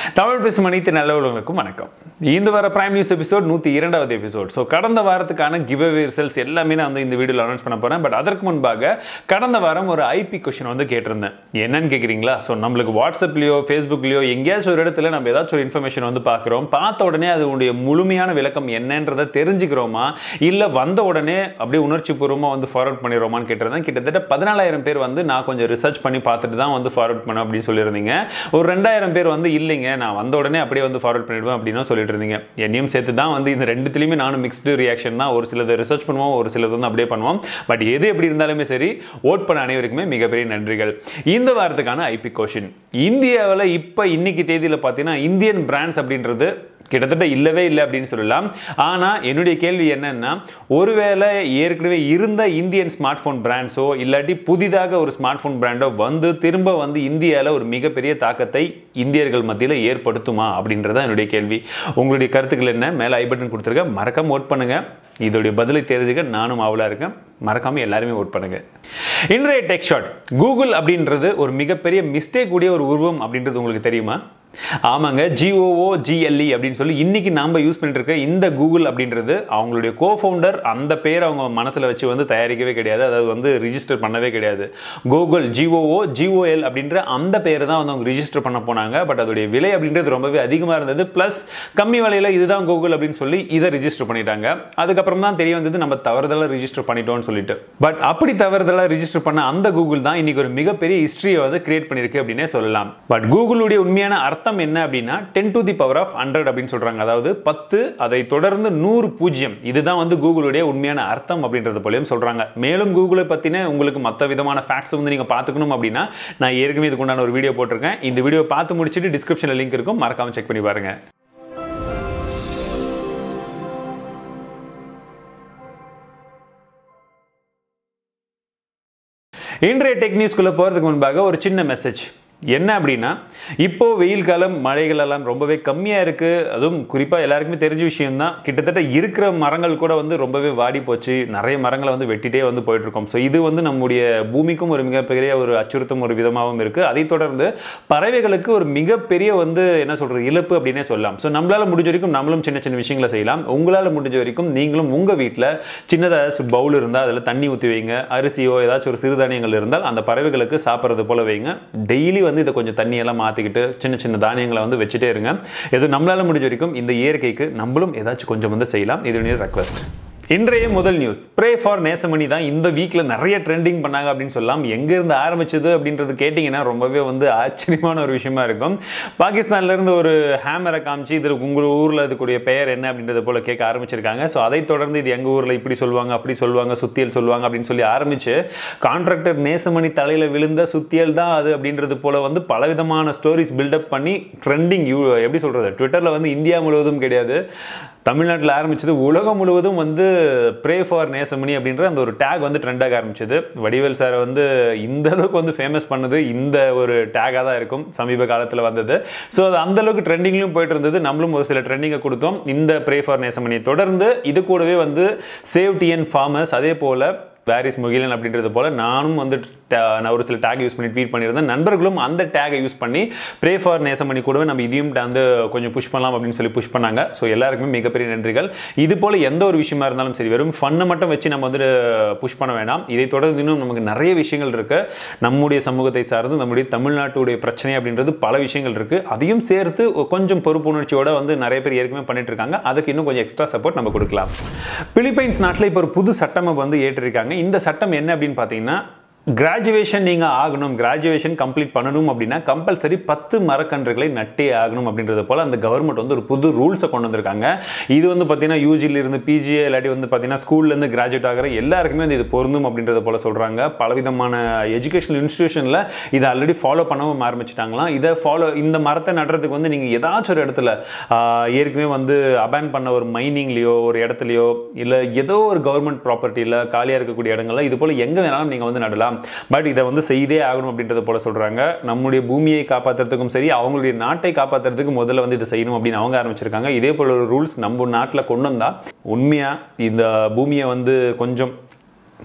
தமிழ் பேசும் அனைத்து நல்லவர்களுக்கும் வணக்கம் இந்த வார பிரைம் நியூஸ் எபிசோட் நூற்றி இரண்டாவது எபிசோட் ஸோ கடந்த வாரத்துக்கான கிவ் அவே ரிசல்ட்ஸ் எல்லாமே நான் வந்து இந்த வீடியோவில் அனௌன்ஸ் பண்ண போகிறேன் பட் அதற்கு முன்பாக கடந்த வாரம் ஒரு ஐபி கொஷின் வந்து கேட்டிருந்தேன் என்னன்னு கேட்குறீங்களா ஸோ நம்மளுக்கு வாட்ஸ்அப்லேயோ ஃபேஸ்புக்லேயோ எங்கேயாச்சும் ஒரு இடத்துல நம்ம ஏதாச்சும் ஒரு இன்ஃபர்மேஷன் வந்து பார்க்குறோம் பார்த்த உடனே அதனுடைய முழுமையான விளக்கம் என்னன்றதை தெரிஞ்சுக்கிறோமா இல்லை வந்த உடனே அப்படியே உணர்ச்சி பூர்வமாக வந்து ஃபார்வர்ட் பண்ணிடுறோமான்னு கேட்டிருந்தேன் கிட்டத்தட்ட பதினாலாயிரம் பேர் வந்து நான் கொஞ்சம் ரிசர்ச் பண்ணி பார்த்துட்டு தான் வந்து ஃபார்வர்ட் பண்ண அப்படின்னு சொல்லியிருந்தீங்க ஒரு ரெண்டாயிரம் பேர் வந்து இல்லைங்க நான் வந்த உடனே அப்படியே வந்து ஃபார்வர்ட் பண்ணிடுவேன் அப்படின்னு சொல்லிட்டு இருந்தீங்க என்னையும் சேர்த்து தான் வந்து இந்த ரெண்டுத்துலையுமே நானும் மிக்ஸ்டு ரியாக்ஷன் தான் ஒரு சிலது ரிசர்ச் பண்ணுவோம் ஒரு சிலது வந்து அப்படியே பண்ணுவோம் பட் எது எப்படி இருந்தாலுமே சரி ஓட் பண்ண அனைவருக்குமே மிகப்பெரிய நன்றிகள் இந்த வாரத்துக்கான ஐபி கொஷின் இந்தியாவில் இப்போ இன்னைக்கு தேதியில் பார்த்தீங்கன்னா இந்தியன் பிராண்ட்ஸ் அப்படின்றது கிட்டத்தட்ட இல்லவே இல்லை அப்படின்னு சொல்லலாம் ஆனால் என்னுடைய கேள்வி என்னன்னா ஒருவேளை ஏற்கனவே இருந்த இந்தியன் ஸ்மார்ட் ஃபோன் பிராண்ட்ஸோ இல்லாட்டி புதிதாக ஒரு ஸ்மார்ட் ஃபோன் பிராண்டோ வந்து திரும்ப வந்து இந்தியாவில் ஒரு மிகப்பெரிய தாக்கத்தை இந்தியர்கள் மத்தியில் ஏற்படுத்துமா அப்படின்றத என்னுடைய கேள்வி உங்களுடைய கருத்துக்கள் என்ன மேலே ஐ பட்டன் கொடுத்துருக்கேன் மறக்காம ஓட் பண்ணுங்க இதோடைய பதிலை தெரிஞ்சுக்க நானும் ஆவலாக இருக்கேன் மறக்காம எல்லாருமே ஓட் பண்ணுங்க இன்றைய டெக் ஷாட் கூகுள் அப்படின்றது ஒரு மிகப்பெரிய மிஸ்டேக் கூடிய ஒரு உருவம் அப்படின்றது உங்களுக்கு தெரியுமா ஆமாங்க ஜிஓஓ ஜிஎல்இ அப்படின்னு சொல்லி இன்னைக்கு நாம யூஸ் பண்ணிட்டு இருக்க இந்த கூகுள் அப்படின்றது அவங்களுடைய கோ ஃபவுண்டர் அந்த பேர் அவங்க மனசில் வச்சு வந்து தயாரிக்கவே கிடையாது அதாவது வந்து ரிஜிஸ்டர் பண்ணவே கிடையாது கூகுள் ஜிஓஓ ஜிஓஎல் அப்படின்ற அந்த பேர் தான் வந்து அவங்க ரிஜிஸ்டர் பண்ண போனாங்க பட் அதோடைய விலை அப்படின்றது ரொம்பவே அதிகமாக இருந்தது ப்ளஸ் கம்மி விலையில் இதுதான் கூகுள் அப்படின்னு சொல்லி இதை ரிஜிஸ்டர் பண்ணிட்டாங்க அதுக்கப்புறம் தான் தெரிய வந்தது நம்ம தவறுதலாக ரிஜிஸ்டர் பண்ணிட்டோம்னு சொல்லிட்டு பட் அப்படி தவறுதலாக ரிஜிஸ்டர் பண்ண அந்த கூகுள் தான் இன்னைக்கு ஒரு மிகப்பெரிய ஹிஸ்ட்ரியை வந்து கிரியேட் பண்ணியிருக்கு அப்படின்னே சொல்லலாம் பட் கூகுளுடைய உண்மையான அர்த்தம் என்ன அப்படின்னா ten to the power of hundred அப்படின்னு சொல்றாங்க அதாவது பத்து அதை தொடர்ந்து நூறு பூஜ்ஜியம் இதுதான் வந்து கூகுளுடைய உண்மையான அர்த்தம் அப்படின்றது போலயும் சொல்றாங்க மேலும் கூகுளை பத்தின உங்களுக்கு மற்ற விதமான ஃபேக்ட்ஸ் வந்து நீங்க பார்த்துக்கணும் அப்படின்னா நான் ஏற்கனவே இதுக்குண்டான ஒரு வீடியோ போட்டிருக்கேன் இந்த வீடியோ பார்த்து முடிச்சுட்டு டிஸ்கிரிப்ஷனில் லிங்க் இருக்கும் மறக்காம செக் பண்ணி பாருங்க இன்றைய டெக் நியூஸ்குள்ளே போகிறதுக்கு முன்பாக ஒரு சின்ன மெசேஜ் என்ன அப்படின்னா இப்போ வெயில் காலம் மழைகள் எல்லாம் ரொம்பவே கம்மியாக இருக்குது அதுவும் குறிப்பாக எல்லாருக்குமே தெரிஞ்ச விஷயம்தான் கிட்டத்தட்ட இருக்கிற மரங்கள் கூட வந்து ரொம்பவே வாடி போச்சு நிறைய மரங்களை வந்து வெட்டிட்டே வந்து போயிட்டுருக்கோம் ஸோ இது வந்து நம்முடைய பூமிக்கும் ஒரு மிகப்பெரிய ஒரு அச்சுறுத்தும் ஒரு விதமாகவும் இருக்குது அதை தொடர்ந்து பறவைகளுக்கு ஒரு மிகப்பெரிய வந்து என்ன சொல்கிறது இழப்பு அப்படின்னே சொல்லலாம் ஸோ நம்மளால் முடிஞ்ச வரைக்கும் நம்மளும் சின்ன சின்ன விஷயங்களை செய்யலாம் உங்களால் முடிஞ்ச வரைக்கும் நீங்களும் உங்கள் வீட்டில் சின்னதாக பவுல் இருந்தால் அதில் தண்ணி ஊற்றி வைங்க அரிசியோ ஏதாச்சும் ஒரு சிறுதானியங்கள் இருந்தால் அந்த பறவைகளுக்கு சாப்பிட்றது போல வைங்க டெய்லி வந்து இதை கொஞ்சம் தண்ணியெல்லாம் மாற்றிக்கிட்டு சின்ன சின்ன தானியங்களை வந்து வச்சுட்டே இருங்க எது நம்மளால் முடிஞ்ச வரைக்கும் இந்த இயற்கைக்கு நம்மளும் ஏதாச்சும் கொஞ்சம் வந்து செய்யலாம் இது ரெக்வஸ்ட் இன்றைய முதல் நியூஸ் ப்ரே ஃபார் நேசமணி தான் இந்த வீக்கில் நிறைய ட்ரெண்டிங் பண்ணாங்க அப்படின்னு சொல்லலாம் எங்கேருந்து ஆரம்பிச்சது அப்படின்றது கேட்டிங்கன்னா ரொம்பவே வந்து ஆச்சரியமான ஒரு விஷயமா இருக்கும் பாகிஸ்தான்லேருந்து ஒரு ஹேமரை காமிச்சு இது உங்கள் ஊரில் இருக்கக்கூடிய பெயர் என்ன அப்படின்றத போல் கேட்க ஆரம்பிச்சிருக்காங்க ஸோ அதை தொடர்ந்து இது எங்கள் ஊரில் இப்படி சொல்லுவாங்க அப்படி சொல்லுவாங்க சுத்தியல் சொல்லுவாங்க அப்படின்னு சொல்லி ஆரம்பித்து கான்ட்ராக்டர் நேசமணி தலையில் விழுந்த சுத்தியல் தான் அது அப்படின்றது போல் வந்து பலவிதமான ஸ்டோரிஸ் பில்டப் பண்ணி ட்ரெண்டிங் யூ எப்படி சொல்கிறது ட்விட்டரில் வந்து இந்தியா முழுவதும் கிடையாது தமிழ்நாட்டில் ஆரம்பிச்சது உலகம் முழுவதும் வந்து ப்ரே ஃபார் நேசமணி அப்படின்ற அந்த ஒரு டேக் வந்து ட்ரெண்டாக ஆரம்பிச்சது வடிவேல் சாரை வந்து இந்த அளவுக்கு வந்து ஃபேமஸ் பண்ணது இந்த ஒரு டேக்காக தான் இருக்கும் சமீப காலத்தில் வந்தது ஸோ அது அந்த அளவுக்கு ட்ரெண்டிங்லையும் போயிட்டு இருந்தது நம்மளும் ஒரு சில ட்ரெண்டிங்கை கொடுத்தோம் இந்த ப்ரே ஃபார் நேசமணியை தொடர்ந்து இது கூடவே வந்து சேவ் டிஎன் ஃபார்மர்ஸ் அதே போல் பாரிஸ் முகிலன் அப்படின்றது போல் நானும் வந்து நான் ஒரு சில டேக் யூஸ் பண்ணி ட்வீட் பண்ணியிருந்தேன் நண்பர்களும் அந்த டேகை யூஸ் பண்ணி ப்ரே ஃபார் நேசமணி கூடவே நம்ம இதையும் வந்து கொஞ்சம் புஷ் பண்ணலாம் அப்படின்னு சொல்லி புஷ் பண்ணாங்க ஸோ எல்லாருக்குமே மிகப்பெரிய நன்றிகள் இது போல் எந்த ஒரு விஷயமா இருந்தாலும் சரி வெறும் ஃபன்னை மட்டும் வச்சு நம்ம வந்து புஷ் பண்ண வேண்டாம் இதை தொடர்ந்து இன்னும் நமக்கு நிறைய விஷயங்கள் இருக்குது நம்முடைய சமூகத்தை சார்ந்து நம்முடைய தமிழ்நாட்டுடைய பிரச்சனை அப்படின்றது பல விஷயங்கள் இருக்குது அதையும் சேர்த்து கொஞ்சம் பொறுப்புணர்ச்சியோட வந்து நிறைய பேர் ஏற்கனவே பண்ணிட்டு இருக்காங்க அதுக்கு இன்னும் கொஞ்சம் எக்ஸ்ட்ரா சப்போர்ட் நம்ம கொடுக்கலாம் பிலிப்பைன்ஸ் நாட்டில் இப்போ ஒரு புது சட்டம் வந்து ஏற்றிருக்காங்க இந்த சட்டம் என்ன அப்படின்னு பார்த்தீங்கன்னா கிராஜுவேஷன் நீங்கள் ஆகணும் கிராஜுவேஷன் கம்ப்ளீட் பண்ணணும் அப்படின்னா கம்பல்சரி பத்து மரக்கன்றுகளை நட்டே ஆகணும் அப்படின்றது போல் அந்த கவர்மெண்ட் வந்து ஒரு புது ரூல்ஸை கொண்டு வந்திருக்காங்க இது வந்து பார்த்தீங்கன்னா யூஜிலிருந்து பிஜிஏ இல்லாட்டி வந்து பார்த்தீங்கன்னா ஸ்கூல்லேருந்து கிராஜுவேட் ஆகிற எல்லாருக்குமே வந்து இது பொருந்தும் அப்படின்றத போல் சொல்கிறாங்க பலவிதமான எஜுகேஷனல் இன்ஸ்டியூஷனில் இதை ஆல்ரெடி ஃபாலோ பண்ணவும் ஆரம்பிச்சிட்டாங்களாம் இதை ஃபாலோ இந்த மரத்தை நடுறதுக்கு வந்து நீங்கள் ஏதாச்சும் ஒரு இடத்துல ஏற்கனவே வந்து அபேன் பண்ண ஒரு மைனிங்லேயோ ஒரு இடத்துலையோ இல்லை ஏதோ ஒரு கவர்மெண்ட் ப்ராப்பர்ட்டியில் காலியாக இருக்கக்கூடிய இடங்கள்ல இது போல் எங்கே வேணாலும் நீங்கள் வந்து நடலாம் பட் இதை வந்து செய்தே ஆகணும் அப்படின்றத போல சொல்கிறாங்க நம்முடைய பூமியை காப்பாற்றுறதுக்கும் சரி அவங்களுடைய நாட்டை காப்பாற்றுறதுக்கு முதல்ல வந்து இதை செய்யணும் அப்படின்னு அவங்க ஆரம்பிச்சிருக்காங்க இதே போல் ஒரு ரூல்ஸ் நம்ம நாட்டில் கொண்டு வந்தால் உண்மையாக இந்த பூமியை வந்து கொஞ்சம்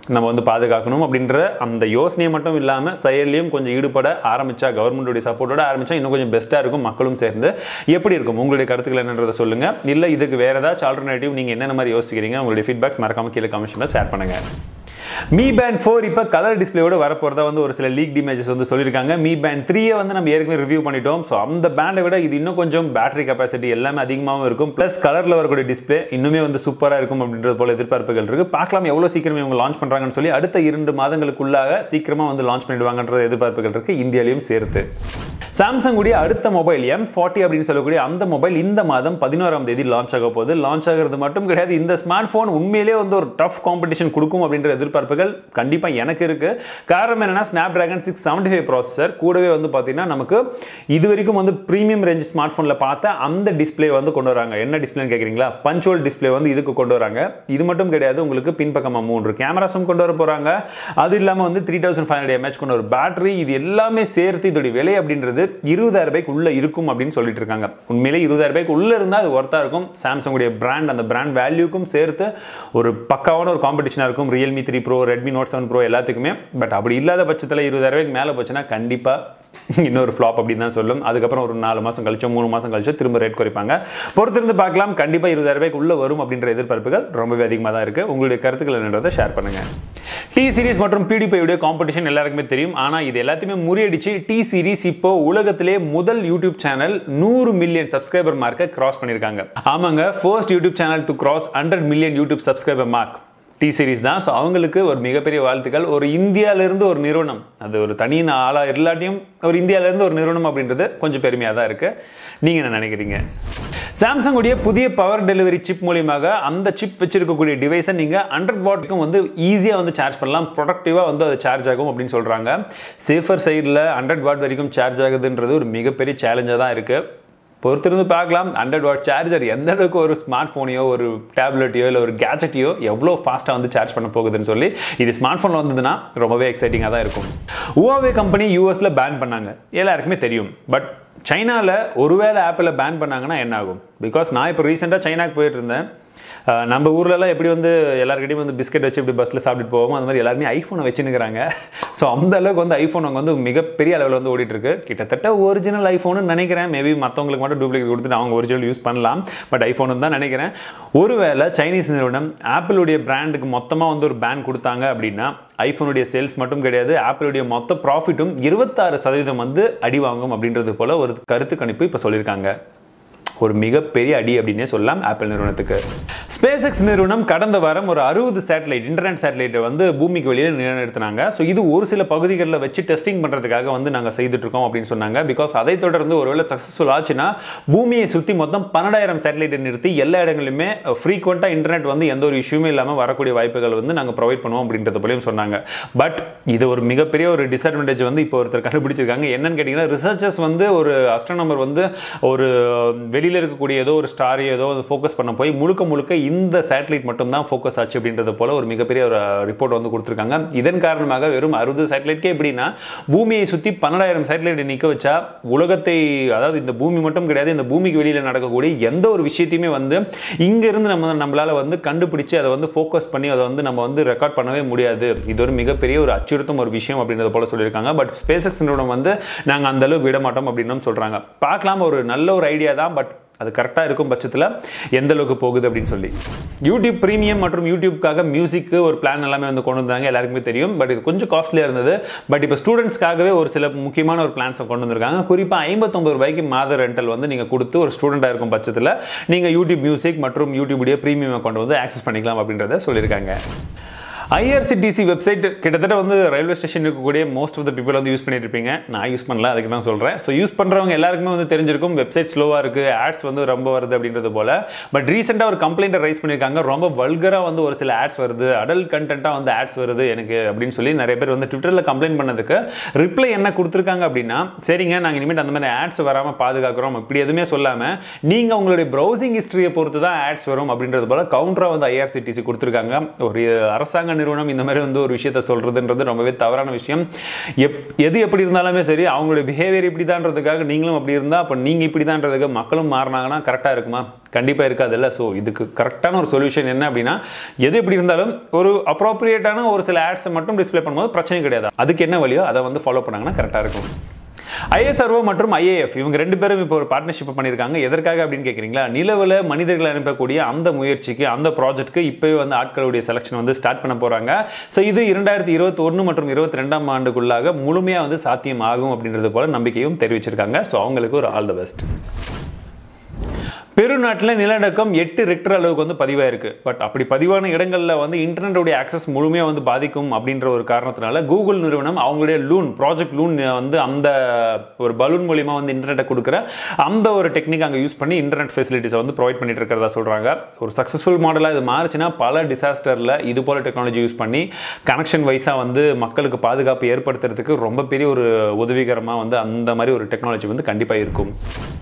நம்ம வந்து பாதுகாக்கணும் அப்படின்ற அந்த யோசனையை மட்டும் இல்லாமல் செயல்லையும் கொஞ்சம் ஈடுபட ஆரம்பிச்சா கவர்மெண்ட்டுடைய சப்போர்ட்டோட ஆரம்பிச்சா இன்னும் கொஞ்சம் பெஸ்ட்டாக இருக்கும் மக்களும் சேர்ந்து எப்படி இருக்கும் உங்களுடைய கருத்துக்கள் என்னன்றதை சொல்லுங்கள் இல்லை இதுக்கு வேறு ஏதாச்சும் ஆல்டர்னேட்டிவ் நீங்கள் என்னென்ன மாதிரி யோசிக்கிறீங்க உங்களுடைய ஃபீட்பேக்ஸ் மறக்காம கீழே கமெண்ட்ஸில் ஷேர் பண்ணுங்கள் மீ பேண்ட் ஃபோர் இப்போ கலர் டிஸ்பிளேயோட வரப்போகிறதா வந்து ஒரு சில லீக் இமேஜஸ் வந்து சொல்லியிருக்காங்க மீ பேண்ட் த்ரீயை வந்து நம்ம ஏற்கனவே ரிவ்யூ பண்ணிட்டோம் ஸோ அந்த பேண்டை விட இது இன்னும் கொஞ்சம் பேட்டரி கெப்பாசிட்டி எல்லாமே அதிகமாகவும் இருக்கும் ப்ளஸ் கலரில் வரக்கூடிய டிஸ்பிளே இன்னுமே வந்து சூப்பராக இருக்கும் அப்படின்றது போல எதிர்பார்ப்புகள் இருக்குது பார்க்கலாம் எவ்வளோ சீக்கிரமே இவங்க லான்ச் பண்ணுறாங்கன்னு சொல்லி அடுத்த இரண்டு மாதங்களுக்குள்ளாக சீக்கிரமாக வந்து லான்ச் பண்ணிடுவாங்கன்ற எதிர்பார்ப்புகள் இருக்குது இந்தியாலையும் சேர்த்து சாம்சங் உடைய அடுத்த மொபைல் எம் ஃபார்ட்டி அப்படின்னு சொல்லக்கூடிய அந்த மொபைல் இந்த மாதம் பதினோராம் தேதி லான்ச் ஆக போகுது லான்ச் ஆகிறது மட்டும் கிடையாது இந்த ஸ்மார்ட் ஃபோன் உண்மையிலே வந்து ஒரு டஃப் காம்படிஷன் கொடுக்கும் அப்படின்ற எதிர்பார்ப்புகள் கண்டிப்பாக எனக்கு இருக்கு காரணம் என்னன்னா Snapdragon six seventy five processor கூடவே வந்து பார்த்தீங்கன்னா நமக்கு இது வரைக்கும் வந்து ப்ரீமியம் ரேஞ்ச் ஸ்மார்ட் ஃபோனில் பார்த்த அந்த டிஸ்பிளே வந்து கொண்டு வராங்க என்ன டிஸ்பிளேன்னு கேட்குறீங்களா பஞ்சுவல் டிஸ்பிளே வந்து இதுக்கு கொண்டு வராங்க இது மட்டும் கிடையாது உங்களுக்கு பின்பக்கமாக மூன்று கேமராஸும் கொண்டு வர போகிறாங்க அது இல்லாமல் வந்து three thousand five hundred mAh கொண்ட ஒரு பேட்டரி இது எல்லாமே சேர்த்து இதோடைய விலை அப்படின்றது இருபதாயிரம் ரூபாய்க்கு உள்ள இருக்கும் அப்படின்னு சொல்லிட்டு இருக்காங்க உண்மையிலே இருபதாயிரம் ரூபாய்க்கு உள்ள இருந்தால் அது ஒர்த்தாக இருக்கும் சாம்சங் உடைய பிராண்ட் அந்த பிராண்ட் வேல்யூக்கும் சேர்த்து ஒரு பக்காவான ஒரு காம்படிஷனாக இருக்கும் Realme three pro Redmi note seven pro எல்லாத்துக்குமே பட் அப்படி இல்லாத பட்சத்தில் இருபதாயிரம் ரூபாய்க்கு மேலே போச்சுன்னா கண்டிப்பாக இன்னொரு ஃப்ளாப் அப்படின்னு தான் சொல்லும் அதுக்கப்புறம் ஒரு நாலு மாதம் கழிச்சோ மூணு மாதம் கழிச்சோ திரும்ப ரேட் குறைப்பாங்க பொறுத்திருந்து பார்க்கலாம் கண்டிப்பாக இருபதாயிரம் ரூபாய்க்கு உள்ள வரும் அப்படின்ற எதிர்பார்ப்புகள் ரொம்பவே அதிகமாக தான் இருக்குது உங்களுடைய கருத்துக்கள் என்னன்றதை ஷேர் பண்ணுங்கள் டி சீரிஸ் மற்றும் பிடிபியுடைய காம்படிஷன் எல்லாருக்குமே தெரியும் ஆனால் இது எல்லாத்தையுமே முறியடிச்சு டி சீரிஸ் இப்போ உலகத்திலே முதல் யூடியூப் சேனல் நூறு மில்லியன் சப்ஸ்கிரைபர் மார்க்கை கிராஸ் பண்ணியிருக்காங்க ஆமாங்க first YouTube channel to cross hundred million YouTube subscriber mark T series தான் ஸோ அவங்களுக்கு ஒரு மிகப்பெரிய வாழ்த்துக்கள் ஒரு இந்தியாவிலேருந்து ஒரு நிறுவனம் அது ஒரு தனி ஆளாக இல்லாட்டியும் ஒரு இந்தியாவிலேருந்து ஒரு நிறுவனம் அப்படின்றது கொஞ்சம் பெருமையாக தான் இருக்குது நீங்கள் என்ன நினைக்கிறீங்க சாம்சங் உடைய புதிய பவர் டெலிவரி சிப் மூலியமாக அந்த சிப் வச்சிருக்கக்கூடிய டிவைஸை நீங்கள் ஹண்ட்ரட் வாட்டுக்கும் வந்து ஈஸியாக வந்து சார்ஜ் பண்ணலாம் ப்ரொடக்டிவாக வந்து அது சார்ஜ் ஆகும் அப்படின்னு சொல்கிறாங்க சேஃபர் சைடில் ஹண்ட்ரட் வாட் வரைக்கும் சார்ஜ் ஆகுதுன்றது ஒரு மிகப்பெரிய சேலஞ்சாக தான் இருக்குது பொறுத்திருந்து பார்க்கலாம் ஹண்ட்ரட் வாட் சார்ஜர் எந்த அளவுக்கு ஒரு ஸ்மார்ட் ஃபோனையோ ஒரு டேப்லெட்டையோ இல்லை ஒரு கேஜெட்டையோ எவ்வளோ ஃபாஸ்ட்டாக வந்து சார்ஜ் பண்ண போகுதுன்னு சொல்லி இது ஸ்மார்ட் ஃபோனில் வந்ததுன்னா ரொம்பவே எக்ஸைட்டிங்காக தான் இருக்கும் ஹுவாவே கம்பெனி யூஎஸில் பேன் பண்ணாங்க எல்லாருக்குமே தெரியும் பட் சைனாவில் ஒருவேளை ஆப்பில் பேன் பண்ணாங்கன்னா என்ன ஆகும் பிகாஸ் நான் இப்போ ரீசெண்டாக சைனாக்கு போயிட்டு இருந்தேன் அஹ் நம்ம ஊர்லலாம் எப்படி வந்து எல்லாருக்கிட்டையும் வந்து பிஸ்கெட் வச்சு இப்படி பஸ்ஸில் சாப்பிட்டு போவோம் அந்த மாதிரி எல்லாருமே ஐஃபோனை வச்சுன்னுக்குறாங்க ஸோ அந்த அளவுக்கு வந்து ஐஃபோன் அங்கே வந்து மிகப்பெரிய அளவில் வந்து ஓடிட்டு இருக்கு கிட்டத்தட்ட ஒரிஜினல் ஐஃபோனு நினைக்கிறேன் மேபி மற்றவங்களுக்கு மட்டும் டூப்ளிகேட் கொடுத்துட்டு அவங்க ஒரிஜினல் யூஸ் பண்ணலாம் பட் ஐஃபோனு தான் நினைக்கிறேன் ஒருவேளை சைனீஸ் நிறுவனம் ஆப்பிளுடைய பிராண்டுக்கு மொத்தமாக வந்து ஒரு பேன் கொடுத்தாங்க அப்படின்னா ஐஃபோனுடைய சேல்ஸ் மட்டும் கிடையாது ஆப்பிளுடைய மொத்த ப்ராஃபிட்டும் இருபத்தாறு சதவீதம் வந்து அடி வாங்கும் அப்படின்றது போல ஒரு கருத்து கணிப்பு இப்போ சொல்லியிருக்காங்க ஒரு மிகப்பெரிய அடி அப்படின்னே சொல்லலாம் ஆப்பிள் நிறுவனத்துக்கு ஸ்பேஸ் எக்ஸ் நிறுவனம் கடந்த வாரம் ஒரு அறுபது சேட்டலைட் இன்டர்நெட் சேட்டலைட்டை வந்து பூமிக்கு வெளியில் நிலைநிறுத்தினாங்க ஸோ இது ஒரு சில பகுதிகளில் வச்சு டெஸ்டிங் பண்ணுறதுக்காக வந்து நாங்கள் செய்துட்டு இருக்கோம் அப்படின்னு சொன்னாங்க பிகாஸ் அதை தொடர்ந்து ஒருவேளை சக்ஸஸ்ஃபுல் ஆச்சுன்னா பூமியை சுற்றி மொத்தம் பன்னெண்டாயிரம் சேட்டலைட்டை நிறுத்தி எல்லா இடங்களிலுமே ஃப்ரீக்வெண்ட்டாக இன்டர்நெட் வந்து எந்த ஒரு இஷ்யூமே இல்லாமல் வரக்கூடிய வாய்ப்புகள் வந்து நாங்கள் ப்ரொவைட் பண்ணுவோம் அப்படின்றது போலையும் சொன்னாங்க பட் இது ஒரு மிகப்பெரிய ஒரு டிஸ்அட்வான்டேஜ் வந்து இப்போ ஒருத்தர் கண்டுபிடிச்சிருக்காங்க என்னன்னு கேட்டிங்கன்னா ரிசர்ச்சர்ஸ் வந்து ஒரு அஸ்ட்ரோனமர் வந்து ஒரு வெளியில் இருக்கக்கூடிய ஏதோ ஒரு ஸ்டார் ஏதோ ஃபோக்கஸ் பண்ண போய் முழுக்க முழுக்க இந்த சேட்டலைட் மட்டும் தான் ஃபோக்கஸ் ஆச்சு அப்படின்றது போல ஒரு மிகப்பெரிய ஒரு ரிப்போர்ட் வந்து கொடுத்துருக்காங்க இதன் காரணமாக வெறும் அறுபது சேட்டலைட்கே எப்படின்னா பூமியை சுற்றி பன்னெண்டாயிரம் சேட்டலைட் நிற்க வச்சா உலகத்தை அதாவது இந்த பூமி மட்டும் கிடையாது இந்த பூமிக்கு வெளியில் நடக்கக்கூடிய எந்த ஒரு விஷயத்தையுமே வந்து இங்கேருந்து நம்ம நம்மளால் வந்து கண்டுபிடிச்சு அதை வந்து ஃபோக்கஸ் பண்ணி அதை வந்து நம்ம வந்து ரெக்கார்ட் பண்ணவே முடியாது இது ஒரு மிகப்பெரிய ஒரு அச்சுறுத்தும் ஒரு விஷயம் அப்படின்றத போல சொல்லியிருக்காங்க பட் ஸ்பேஸ் எக்ஸ் நிறுவனம் வந்து நாங்கள் அந்த அளவுக்கு விட மாட்டோம் அப்படின்னு சொல்கிறாங்க பார்க்கலாம் ஒரு நல்ல ஒரு ஐடியா தான் பட் அது கரெக்டாக இருக்கும் பட்சத்தில் எந்த அளவுக்கு போகுது அப்படின்னு சொல்லி யூடியூப் ப்ரீமியம் மற்றும் யூடியூப்காக மியூசிக்கு ஒரு பிளான் எல்லாமே வந்து கொண்டு வந்தாங்க எல்லாருக்குமே தெரியும் பட் இது கொஞ்சம் காஸ்ட்லியாக இருந்தது பட் இப்போ ஸ்டூடெண்ட்ஸ்க்காகவே ஒரு சில முக்கியமான ஒரு பிளான்ஸை கொண்டு வந்திருக்காங்க குறிப்பாக ஐம்பத்தொம்பது ரூபாய்க்கு மாத ரெண்டல் வந்து நீங்கள் கொடுத்து ஒரு ஸ்டூடெண்ட்டாக இருக்கும் பட்சத்தில் நீங்கள் யூடியூப் மியூசிக் மற்றும் யூடியூபுடைய ப்ரீமியம் கொண்டு வந்து ஆக்சஸ் பண்ணிக்கலாம் அப்படின்றத சொல்லியிருக்காங்க ஐஆர்சிடிசி வெப்சைட் கிட்டத்தட்ட வந்து ரயில்வே ஸ்டேஷன் இருக்கக்கூடிய மோஸ்ட் ஆஃப் த பீப்பிள் வந்து யூஸ் பண்ணிட்டு இருப்பீங்க நான் யூஸ் பண்ணல அதுக்கு தான் சொல்கிறேன் ஸோ யூஸ் பண்ணுறவங்க எல்லாருக்குமே வந்து தெரிஞ்சிருக்கும் வெப்சைட் ஸ்லோவாக இருக்குது ஆட்ஸ் வந்து ரொம்ப வருது அப்படின்றது போல பட் ரீசெண்டாக ஒரு கம்ப்ளைண்ட்டை ரைஸ் பண்ணியிருக்காங்க ரொம்ப வல்கராக வந்து ஒரு சில ஆட்ஸ் வருது அடல்ட் கண்டென்ட்டாக வந்து ஆட்ஸ் வருது எனக்கு அப்படின்னு சொல்லி நிறைய பேர் வந்து ட்விட்டரில் கம்ப்ளைண்ட் பண்ணதுக்கு ரிப்ளை என்ன கொடுத்துருக்காங்க அப்படின்னா சரிங்க நாங்கள் இனிமேல் அந்த மாதிரி ஆட்ஸ் வராமல் பாதுகாக்கிறோம் இப்படி எதுவுமே சொல்லாமல் நீங்கள் உங்களுடைய ப்ரௌசிங் ஹிஸ்ட்ரியை பொறுத்து தான் ஆட்ஸ் வரும் அப்படின்றது போல கவுண்டராக வந்து ஐஆர்சிடிசி கொடுத்துருக்காங்க ஒரு அரசாங்க நிறுவனம் இந்த மாதிரி வந்து ஒரு விஷயத்த சொல்கிறதுன்றது ரொம்பவே தவறான விஷயம் எப் எது எப்படி இருந்தாலுமே சரி அவங்களுடைய பிஹேவியர் இப்படி தான்றதுக்காக நீங்களும் அப்படி இருந்தால் அப்போ நீங்கள் இப்படி தான்றதுக்கு மக்களும் மாறினாங்கன்னா கரெக்டாக இருக்குமா கண்டிப்பாக இருக்காதுல்ல ஸோ இதுக்கு கரெக்டான ஒரு சொல்யூஷன் என்ன அப்படின்னா எது எப்படி இருந்தாலும் ஒரு அப்ரோப்ரியேட்டான ஒரு சில ஆட்ஸை மட்டும் டிஸ்ப்ளே பண்ணும்போது பிரச்சனை கிடையாது அதுக்கு என்ன வழியோ அதை வந்து ஃபாலோ பண்ணாங்கன்னா கரெக்டாக இருக்கும் ஐஎஸ்ஆர்ஓ மற்றும் ஐஏஎஃப் இவங்க ரெண்டு பேரும் இப்போ ஒரு பார்ட்னர்ஷிப் பண்ணியிருக்காங்க எதற்காக அப்படின்னு கேட்குறீங்களா நிலவில் மனிதர்களை அனுப்பக்கூடிய அந்த முயற்சிக்கு அந்த ப்ராஜெக்ட்க்கு இப்போவே வந்து ஆட்களுடைய செலெக்ஷன் வந்து ஸ்டார்ட் பண்ண போகிறாங்க ஸோ இது இரண்டாயிரத்தி இருபத்தி ஒன்று மற்றும் இருபத்தி ரெண்டாம் ஆண்டுக்குள்ளாக முழுமையாக வந்து சாத்தியம் ஆகும் அப்படின்றது போல நம்பிக்கையும் தெரிவிச்சிருக்காங்க ஸோ அவங்களுக்கு ஒரு ஆல் த பெஸ்ட் பெருநாட்டில் நிலநடுக்கம் எட்டு ரெக்டர் அளவுக்கு வந்து பதிவாயிருக்கு பட் அப்படி பதிவான இடங்களில் வந்து இன்டர்நெட்டுடைய ஆக்சஸ் முழுமையாக வந்து பாதிக்கும் அப்படின்ற ஒரு காரணத்தினால கூகுள் நிறுவனம் அவங்களுடைய லூன் ப்ராஜெக்ட் லூன் வந்து அந்த ஒரு பலூன் மூலியமாக வந்து இன்டர்நெட்டை கொடுக்குற அந்த ஒரு டெக்னிக் அங்கே யூஸ் பண்ணி இன்டர்நெட் ஃபெசிலிட்டிஸை வந்து ப்ரொவைட் பண்ணிட்டு இருக்கிறதா சொல்கிறாங்க ஒரு சக்ஸஸ்ஃபுல் மாடலாக இது மாறுச்சுன்னா பல டிசாஸ்டரில் இது போல டெக்னாலஜி யூஸ் பண்ணி கனெக்ஷன் வைஸாக வந்து மக்களுக்கு பாதுகாப்பு ஏற்படுத்துறதுக்கு ரொம்ப பெரிய ஒரு உதவிகரமாக வந்து அந்த மாதிரி ஒரு டெக்னாலஜி வந்து கண்டிப்பாக இருக்கும்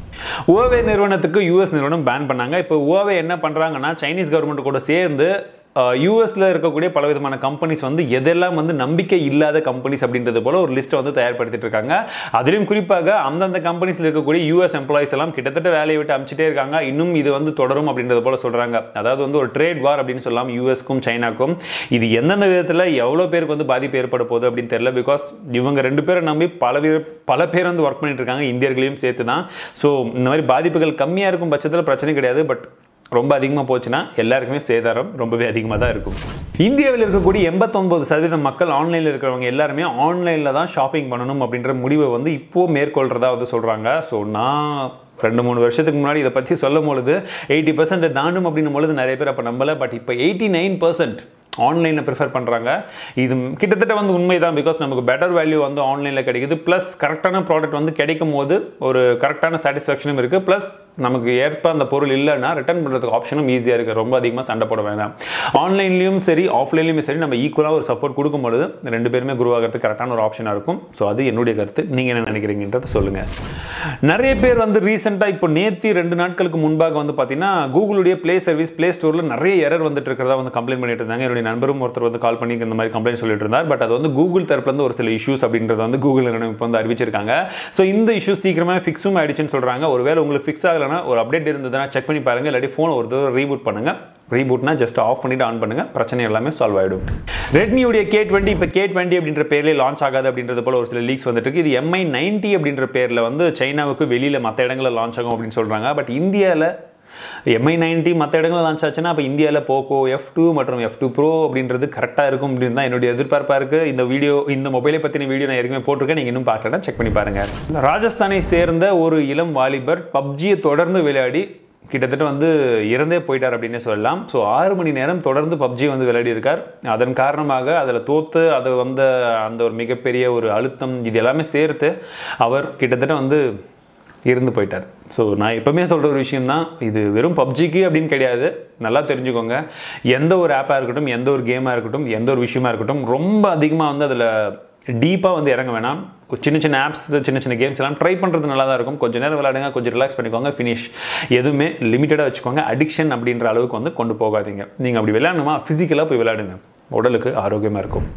ஓவே நிறுவனத்துக்கு யூஎஸ் நிறுவனம் பேன் பண்ணாங்க இப்போ ஓவே என்ன பண்ணுறாங்கன்னா சைனீஸ் கவர்மெண்ட் கூட சேர்ந்து யூஎஸில் இருக்கக்கூடிய பல விதமான கம்பெனிஸ் வந்து எதெல்லாம் வந்து நம்பிக்கை இல்லாத கம்பெனிஸ் அப்படின்றது போல ஒரு லிஸ்ட்டை வந்து தயார்படுத்திட்டு இருக்காங்க அதிலும் குறிப்பாக அந்தந்த கம்பெனிஸில் இருக்கக்கூடிய யூஎஸ் எம்ப்ளாயிஸ் எல்லாம் கிட்டத்தட்ட வேலையை விட்டு அமிச்சிட்டே இருக்காங்க இன்னும் இது வந்து தொடரும் அப்படின்றது போல சொல்கிறாங்க அதாவது வந்து ஒரு ட்ரேட் வார் அப்படின்னு சொல்லலாம் யூஎஸ்க்கும் சைனாக்கும் இது எந்தெந்த விதத்தில் எவ்வளோ பேருக்கு வந்து பாதிப்பு ஏற்பட போகுது அப்படின்னு தெரியல பிகாஸ் இவங்க ரெண்டு பேரை நம்பி பல பேர் பல பேர் வந்து ஒர்க் பண்ணிட்டு இருக்காங்க இந்தியர்களையும் சேர்த்து தான் ஸோ இந்த மாதிரி பாதிப்புகள் கம்மியாக இருக்கும் பட்சத்தில் பிரச்சனை கிடையாது பட் ரொம்ப அதிகமாக போச்சுன்னா எல்லாருக்குமே சேதாரம் ரொம்பவே அதிகமாக தான் இருக்கும் இந்தியாவில் இருக்கக்கூடிய எண்பத்தொன்பது சதவீதம் மக்கள் ஆன்லைனில் இருக்கிறவங்க எல்லாருமே ஆன்லைனில் தான் ஷாப்பிங் பண்ணணும் அப்படின்ற முடிவை வந்து இப்போது மேற்கொள்கிறதா வந்து சொல்கிறாங்க ஸோ நான் ரெண்டு மூணு வருஷத்துக்கு முன்னாடி இதை பற்றி சொல்லும் பொழுது எயிட்டி பர்சன்ட் தாண்டும் அப்படின்னும் பொழுது நிறைய பேர் அப்போ நம்பலை பட் இப்போ எயிட்டி நைன் பர்சன்ட் ஆன்லைனில் ப்ரிஃபர் பண்ணுறாங்க இது கிட்டத்தட்ட வந்து உண்மை தான் பிகாஸ் நமக்கு பெட்டர் வேல்யூ வந்து ஆன்லைனில் கிடைக்குது ப்ளஸ் கரெக்டான ப்ராடக்ட் வந்து கிடைக்கும் போது ஒரு கரெக்டான சாட்டிஸ்ஃபேக்ஷனும் இருக்குது ப்ளஸ் நமக்கு ஏற்ப அந்த பொருள் இல்லைன்னா ரிட்டர்ன் பண்ணுறதுக்கு ஆப்ஷனும் ஈஸியாக இருக்குது ரொம்ப அதிகமாக சண்டை போட வேண்டாம் ஆன்லைன்லேயும் சரி ஆஃப்லைன்லேயும் சரி நம்ம ஈக்குவலாக ஒரு சப்போர்ட் கொடுக்கும்பொழுது ரெண்டு பேருமே குரோ ஆகிறதுக்கு கரெக்டான ஒரு ஆப்ஷனாக இருக்கும் ஸோ அது என்னுடைய கருத்து நீங்கள் என்ன நினைக்கிறீங்கன்றதை சொல்லுங்கள் நிறைய பேர் வந்து ரீசெண்டாக இப்போ நேத்தி ரெண்டு நாட்களுக்கு முன்பாக வந்து பார்த்தீங்கன்னா கூகுளுடைய ப்ளே சர்வீஸ் ப்ளே ஸ்டோரில் நிறைய எரர் வந்துட்டு இருக்கிறதா வந்து கம்ப்ளைண்ட் பண்ணிட்டு இருந்தாங்க என்னுடைய நண்பரும் ஒருத்தர் வந்து கால் பண்ணி இந்த மாதிரி கம்ப்ளைண்ட் சொல்லிட்டு இருந்தார் பட் அது வந்து கூகுள் தரப்புலேருந்து ஒரு சில இஷ்யூஸ் அப்படின்றது வந்து கூகுள் நிறுவனம் இப்போ வந்து அறிவிச்சிருக்காங்க ஸோ இந்த இஷ்யூஸ் சீக்கிரமாக ஃபிக்ஸும் ஆயிடுச்சுன்னு சொல்கிறாங்க ஒருவேளை உங்களுக்கு ஃபிக்ஸ் ஆகலைன்னா ஒரு அப்டேட் இருந்ததுன்னா செக் பண்ணி பாருங்கள் இல்லாட்டி ஃபோன் ஒரு தடவை ரீபூட் பண்ணுங்கள் ரீபூட்னா ஜஸ்ட் ஆஃப் பண்ணிட்டு ஆன் பண்ணுங்கள் பிரச்சனை எல்லாமே சால்வ் ஆகிடும் ரெட்மியுடைய கே டுவெண்ட்டி இப்போ கே டுவெண்ட்டி அப்படின்ற பேர்லேயே லான்ச் ஆகாது அப்படின்றது போல ஒரு சில லீக்ஸ் வந்துட்டு இருக்கு இது எம்ஐ நைன்ட்டி அப்படின்ற பேரில் வந்து சைனாவுக்கு வெளியில் மற்ற இடங்களில் லான்ச் ஆகும் அப்படின்னு சொல்கிறாங்க பட் இந்தியாவில் எம்ஐ நைன்ட்டி மற்ற இடங்களில் லான்ச் ஆச்சுன்னா அப்போ இந்தியாவில் போக்கோ எஃப் டூ மற்றும் எஃப் டூ ப்ரோ அப்படின்றது கரெக்டாக இருக்கும் அப்படின்னு தான் என்னுடைய எதிர்பார்ப்பாக இருக்குது இந்த வீடியோ இந்த மொபைலை பற்றின வீடியோ நான் ஏற்கனவே போட்டிருக்கேன் நீங்கள் இன்னும் பார்க்கலன்னா செக் பண்ணி பாருங்கள் ராஜஸ்தானை சேர்ந்த ஒரு இளம் வாலிபர் பப்ஜியை தொடர்ந்து விளையாடி கிட்டத்தட்ட வந்து இறந்தே போயிட்டார் அப்படின்னே சொல்லலாம் ஸோ ஆறு மணி நேரம் தொடர்ந்து பப்ஜி வந்து விளையாடி இருக்கார் அதன் காரணமாக அதில் தோத்து அது வந்த அந்த ஒரு மிகப்பெரிய ஒரு அழுத்தம் இது எல்லாமே சேர்த்து அவர் கிட்டத்தட்ட வந்து இருந்து போயிட்டார் ஸோ நான் எப்போவுமே சொல்கிற ஒரு விஷயம் தான் இது வெறும் பப்ஜிக்கு அப்படின்னு கிடையாது நல்லா தெரிஞ்சுக்கோங்க எந்த ஒரு ஆப்பாக இருக்கட்டும் எந்த ஒரு கேமாக இருக்கட்டும் எந்த ஒரு விஷயமா இருக்கட்டும் ரொம்ப அதிகமாக வந்து அதில் டீப்பாக வந்து இறங்க வேணாம் ஒரு சின்ன சின்ன ஆப்ஸ் சின்ன சின்ன கேம்ஸ் எல்லாம் ட்ரை பண்ணுறது நல்லா தான் இருக்கும் கொஞ்சம் நேரம் விளையாடுங்க கொஞ்சம் ரிலாக்ஸ் பண்ணிக்கோங்க ஃபினிஷ் எதுவுமே லிமிட்டடாக வச்சுக்கோங்க அடிக்ஷன் அப்படின்ற அளவுக்கு வந்து கொண்டு போகாதீங்க நீங்கள் அப்படி விளையாடணுமா ஃபிசிக்கலாக போய் விளையாடுங்க உடலுக்கு ஆரோக்கியமாக இருக்கும்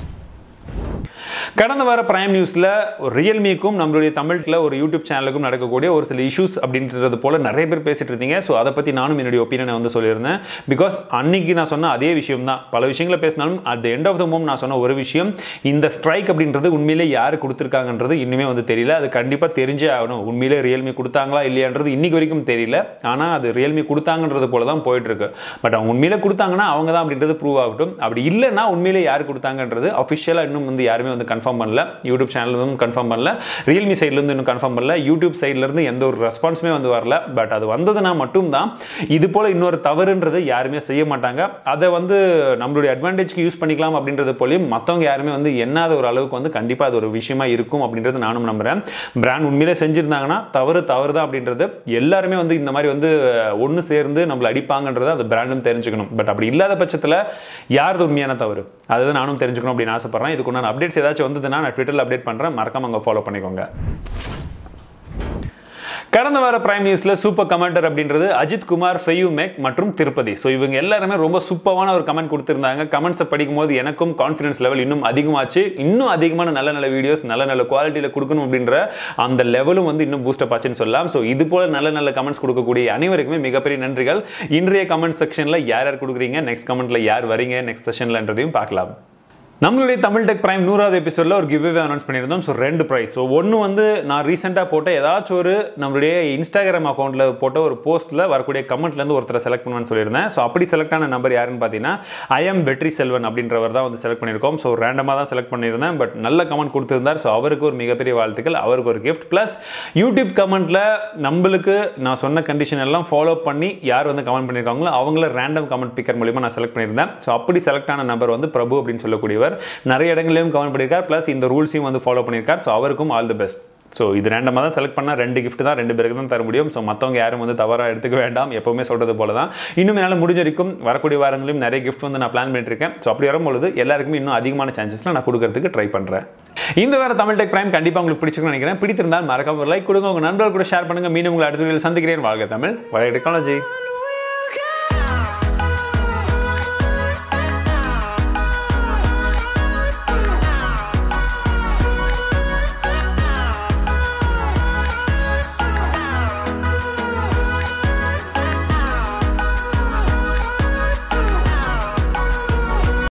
கடந்த வார பிரைம் நியூஸில் ரியல்மிக்கும் நம்மளுடைய தமிழ்ல ஒரு யூடியூப் சேனலுக்கும் நடக்கக்கூடிய ஒரு சில இஷ்யூஸ் அப்படின்றது போல நிறைய பேர் பேசிட்டு இருந்தீங்க ஸோ அதை பற்றி நானும் என்னுடைய ஒப்பீனியனை வந்து சொல்லியிருந்தேன் பிகாஸ் அன்னைக்கு நான் சொன்ன அதே விஷயம் தான் பல விஷயங்களை பேசினாலும் at the end of the mom நான் சொன்ன ஒரு விஷயம் இந்த ஸ்ட்ரைக் அப்படின்றது உண்மையிலே யார் கொடுத்துருக்காங்கன்றது இன்னுமே வந்து தெரியல அது கண்டிப்பாக தெரிஞ்சே ஆகணும் உண்மையிலே ரியல்மி கொடுத்தாங்களா இல்லையான்றது இன்னைக்கு வரைக்கும் தெரியல ஆனால் அது ரியல்மி கொடுத்தாங்கன்றது போல தான் போயிட்டு இருக்கு பட் அவங்க உண்மையிலே கொடுத்தாங்கன்னா அவங்க தான் அப்படின்றது ப்ரூவ் ஆகட்டும் அப்படி இல்லைன்னா உண்மையிலே யார் கொடுத்தாங்கன்றது அஃபிஷியலாக இன்னும் வந்து யாருமே வந்து கன்ஃபார்ம் பண்ணல யூடியூப் சேனலும் கன்ஃபார்ம் பண்ணல ரியல்மி சைட்லேருந்து இன்னும் கன்ஃபார்ம் பண்ணல யூடியூப் சைட்லேருந்து எந்த ஒரு ரெஸ்பான்ஸுமே வந்து வரல பட் அது வந்ததுன்னா மட்டும்தான் இது போல் இன்னொரு தவறுன்றது யாருமே செய்ய மாட்டாங்க அதை வந்து நம்மளுடைய அட்வான்டேஜ்க்கு யூஸ் பண்ணிக்கலாம் அப்படின்றது போலையும் மற்றவங்க யாருமே வந்து எண்ணாத ஒரு அளவுக்கு வந்து கண்டிப்பாக அது ஒரு விஷயமா இருக்கும் அப்படின்றது நானும் நம்புகிறேன் பிராண்ட் உண்மையிலே செஞ்சுருந்தாங்கன்னா தவறு தவறு தான் அப்படின்றது எல்லாருமே வந்து இந்த மாதிரி வந்து ஒன்று சேர்ந்து நம்மளை அடிப்பாங்கன்றதை அந்த பிராண்டும் தெரிஞ்சுக்கணும் பட் அப்படி இல்லாத பட்சத்தில் யார் உண்மையான தவறு அதுதான் நானும் தெரிஞ்சுக்கணும் அப்படின்னு ஆசைப்பட்றேன் இதுக்கு நான் அப்டேட்ஸ் ஏதாச்சும் வந்ததுன்னா நான் ட்விட்டரில் அப்டேட் பண்ணுறேன் மறக்காம அங்கே ஃபாலோ பண்ணிக்கோங்க கடந்த வார பிரைம் நியூஸ்ல சூப்பர் கமெண்டர் அப்படின்றது அஜித் குமார் ஃபெயூ மேக் மற்றும் திருப்பதி ஸோ இவங்க எல்லாருமே ரொம்ப சூப்பரான ஒரு கமெண்ட் கொடுத்திருந்தாங்க கமெண்ட்ஸை படிக்கும்போது எனக்கும் கான்ஃபிடன்ஸ் லெவல் இன்னும் அதிகமாச்சு இன்னும் அதிகமான நல்ல நல்ல வீடியோஸ் நல்ல நல்ல குவாலிட்டியில் கொடுக்கணும் அப்படின்ற அந்த லெவலும் வந்து இன்னும் பூஸ்டப் ஆச்சுன்னு சொல்லலாம் ஸோ இது போல நல்ல நல்ல கமெண்ட்ஸ் கொடுக்கக்கூடிய அனைவருக்குமே மிகப்பெரிய நன்றிகள் இன்றைய கமெண்ட் செக்ஷனில் யார் யார் கொடுக்குறீங்க நெக்ஸ்ட் கமெண்ட்ல யார் வரீங்க நெக்ஸ்ட் செஷன்லன்றதையும் பார்க்கலாம் நம்மளுடைய தமிழ் டெக் பிரைம் நூறாவது எபிசோடில் ஒரு கிவ்வே அனௌன்ஸ் பண்ணியிருந்தோம் ஸோ ரெண்டு ப்ரைஸ் ஸோ ஒன்று வந்து நான் ரீசெண்டாக போட்ட ஏதாச்சும் ஒரு நம்மளுடைய இன்ஸ்டாகிராம் அக்கௌண்ட்டில் போட்ட ஒரு போஸ்ட்டில் வரக்கூடிய கமெண்ட்லேருந்து ஒருத்தரை செலக்ட் பண்ணுவேன்னு சொல்லியிருந்தேன் ஸோ அப்படி செலக்ட் ஆன நம்பர் யாருன்னு பார்த்தீங்கன்னா ஐஎம் வெற்றி செல்வன் அப்படின்றவர் தான் வந்து செலக்ட் பண்ணியிருக்கோம் ஸோ ரேண்டமாக தான் செலக்ட் பண்ணியிருந்தேன் பட் நல்ல கமெண்ட் கொடுத்துருந்தார் ஸோ அவருக்கு ஒரு மிகப்பெரிய வாழ்த்துக்கள் அவருக்கு ஒரு கிஃப்ட் ப்ளஸ் யூடியூப் கமெண்ட்டில் நம்மளுக்கு நான் சொன்ன கண்டிஷன் எல்லாம் ஃபாலோ பண்ணி யார் வந்து கமெண்ட் பண்ணியிருக்காங்களோ அவங்கள ரேண்டம் கமெண்ட் பிக்கர் மூலியமாக நான் செலக்ட் பண்ணியிருந்தேன் ஸோ அப்படி செலக்ட் ஆன நம்பர் வந்து பிரபு அப்படின்னு சொல்லக்கூடியவர் நிறைய இடங்களிலும் கமெண்ட் பண்ணியிருக்கார் ப்ளஸ் இந்த ரூல்ஸையும் வந்து ஃபாலோ பண்ணியிருக்கார் ஸோ அவருக்கும் ஆல் தி பெஸ்ட் ஸோ இது ரேண்டமாக தான் செலக்ட் பண்ணால் ரெண்டு gift தான் ரெண்டு பேருக்கு தான் தர முடியும் ஸோ மற்றவங்க யாரும் வந்து தவறாக எடுத்துக்க வேண்டாம் எப்போவுமே சொல்கிறது போல தான் இன்னும் என்னால் முடிஞ்ச வரைக்கும் வரக்கூடிய வாரங்களிலும் நிறைய gift வந்து நான் பிளான் பண்ணிட்டுருக்கேன் ஸோ அப்படி வரும்பொழுது எல்லாருக்குமே இன்னும் அதிகமான சான்சஸில் நான் கொடுக்கறதுக்கு ட்ரை பண்ணுறேன் இந்த வேறு தமிழ் டெக் பிரைம் கண்டிப்பாக உங்களுக்கு பிடிச்சிருக்குன்னு நினைக்கிறேன் பிடித்திருந்தால் மறக்காம ஒரு லைக் கொடுங்க உங்கள் நண்பர்கள் கூட ஷேர் பண்ணுங்கள் மீண்டும் உங்களை அடுத்த வீடியோவில் சந்திக்கிறேன் வாழ்க தமிழ் வளைய டெக்னாலஜி